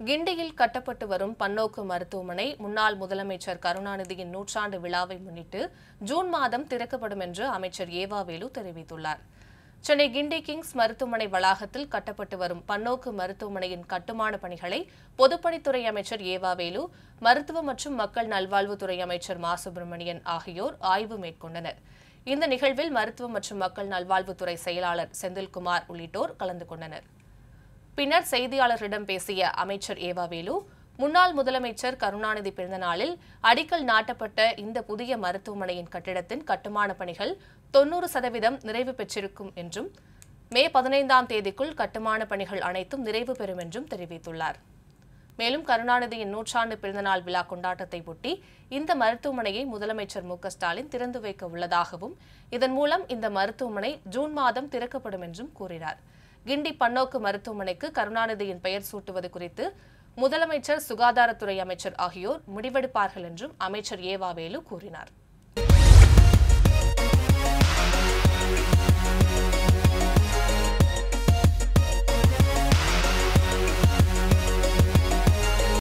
கிண்டியில் கட்டப்பட்டு வரும் பன்னோக்கு மருத்துவமனை முன்னாள் முதலமைச்சர் கருணாநிதியின் நூற்றாண்டு விழாவை முன்னிட்டு ஜூன் மாதம் திறக்கப்படும் என்று அமைச்சர் ஏவாவேலு தெரிவித்துள்ளார் சென்னை கிண்டி கிங்ஸ் மருத்துவமனை வளாகத்தில் கட்டப்பட்டு வரும் பன்னோக்கு மருத்துவமனையின் கட்டுமான பணிகளை பொதுப்பணித்துறை அமைச்சர் ஏவாவேலு மருத்துவ மற்றும் மக்கள் நல்வாழ்வுத்துறை அமைச்சர் மா சுப்பிரமணியன் ஆகியோர் ஆய்வு மேற்கொண்டனர் இந்த நிகழ்வில் மருத்துவ மற்றும் மக்கள் நல்வாழ்வுத்துறை செயலாளர் செந்தில்குமார் உள்ளிட்டோர் கலந்து கொண்டனர் பின்னர் செய்தியாளர்களிடம் பேசிய அமைச்சர் ஏவாவேலு முன்னாள் முதலமைச்சர் கருணாநிதி பிறந்த நாளில் அடிக்கல் நாட்டப்பட்ட இந்த புதிய மருத்துவமனையின் கட்டிடத்தின் கட்டுமான பணிகள் தொன்னூறு சதவீதம் நிறைவு பெற்றிருக்கும் என்றும் மே பதினைந்தாம் தேதிக்குள் கட்டுமான பணிகள் அனைத்தும் நிறைவு பெறும் என்றும் தெரிவித்துள்ளார் மேலும் கருணாநிதியின் நூற்றாண்டு பிறந்தநாள் விழா கொண்டாட்டத்தை ஒட்டி இந்த மருத்துவமனையை முதலமைச்சர் மு க ஸ்டாலின் திறந்து வைக்க உள்ளதாகவும் இதன் மூலம் இந்த மருத்துவமனை ஜூன் மாதம் திறக்கப்படும் என்றும் கூறினார் கிண்டி பன்னோக்கு மருத்துவமனைக்கு கருணாநிதியின் பெயர் சூட்டுவது குறித்து முதலமைச்சர் சுகாதாரத்துறை அமைச்சர் ஆகியோர் முடிவெடுப்பார்கள் என்றும் அமைச்சர் ஏவாவேலு கூறினார்